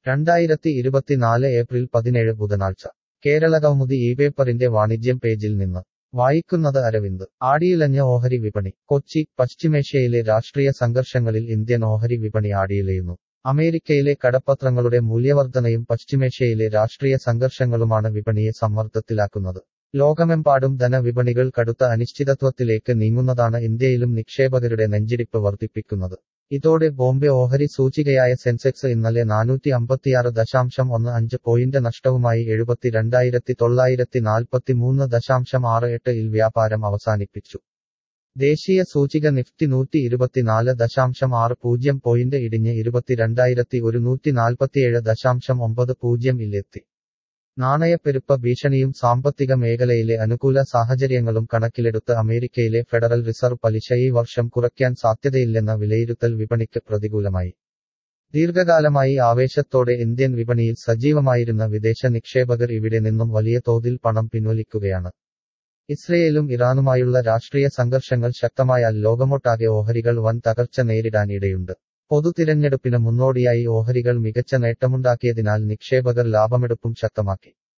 രണ്ടായിരത്തി ഇരുപത്തിനാല് ഏപ്രിൽ പതിനേഴ് ബുധനാഴ്ച കേരളകൗമുദി ഈ പേപ്പറിന്റെ വാണിജ്യം പേജിൽ നിന്ന് വായിക്കുന്നത് അരവിന്ദ് ആടിയിലഞ്ഞ ഓഹരി വിപണി കൊച്ചി പശ്ചിമേഷ്യയിലെ രാഷ്ട്രീയ സംഘർഷങ്ങളിൽ ഇന്ത്യൻ ഓഹരി വിപണി ആടിയിലയുന്നു അമേരിക്കയിലെ കടപ്പത്രങ്ങളുടെ മൂല്യവർധനയും പശ്ചിമേഷ്യയിലെ രാഷ്ട്രീയ സംഘർഷങ്ങളുമാണ് വിപണിയെ സമ്മർദ്ദത്തിലാക്കുന്നത് ലോകമെമ്പാടും ധനവിപണികൾ കടുത്ത അനിശ്ചിതത്വത്തിലേക്ക് നീങ്ങുന്നതാണ് ഇന്ത്യയിലും നിക്ഷേപകരുടെ നെഞ്ചിടിപ്പ് വർദ്ധിപ്പിക്കുന്നത് ഇതോടെ ബോംബെ ഓഹരി സൂചികയായ സെൻസെക്സ് ഇന്നലെ നാനൂറ്റി അമ്പത്തിയാറ് ദശാംശം ഒന്ന് അഞ്ച് പോയിന്റ് നഷ്ടവുമായി എഴുപത്തിരണ്ടായിരത്തി തൊള്ളായിരത്തി നാൽപ്പത്തിമൂന്ന് ദശാംശം ആറ് എട്ട് ഇൽ വ്യാപാരം അവസാനിപ്പിച്ചു ദേശീയ സൂചിക നിഫ്റ്റി നൂറ്റി ഇരുപത്തിനാല് ദശാംശം ആറ് പൂജ്യം പോയിന്റ് ഇടിഞ്ഞ് ഇരുപത്തിരണ്ടായിരത്തി ഒരുന്നൂറ്റി നാൽപ്പത്തിയേഴ് ദശാംശം ഒമ്പത് പൂജ്യം ഇല്ലെത്തി നാണയപ്പെരുപ്പ ഭീഷണിയും സാമ്പത്തിക മേഖലയിലെ അനുകൂല സാഹചര്യങ്ങളും കണക്കിലെടുത്ത് അമേരിക്കയിലെ ഫെഡറൽ റിസർവ് പലിശ ഈ വർഷം കുറയ്ക്കാൻ സാധ്യതയില്ലെന്ന വിലയിരുത്തൽ വിപണിക്ക് പ്രതികൂലമായി ദീർഘകാലമായി ആവേശത്തോടെ ഇന്ത്യൻ വിപണിയിൽ സജീവമായിരുന്ന വിദേശ നിക്ഷേപകർ ഇവിടെ നിന്നും വലിയ തോതിൽ പണം പിൻവലിക്കുകയാണ് ഇസ്രയേലും ഇറാനുമായുള്ള രാഷ്ട്രീയ സംഘർഷങ്ങൾ ശക്തമായാൽ ലോകമൊട്ടാകെ ഓഹരികൾ വൻ തകർച്ച നേരിടാൻ ഇടയുണ്ട് പൊതുതിരഞ്ഞെടുപ്പിന് മുന്നോടിയായി ഓഹരികൾ മികച്ച നേട്ടമുണ്ടാക്കിയതിനാൽ നിക്ഷേപകർ ലാഭമെടുപ്പും ശക്തമാക്കി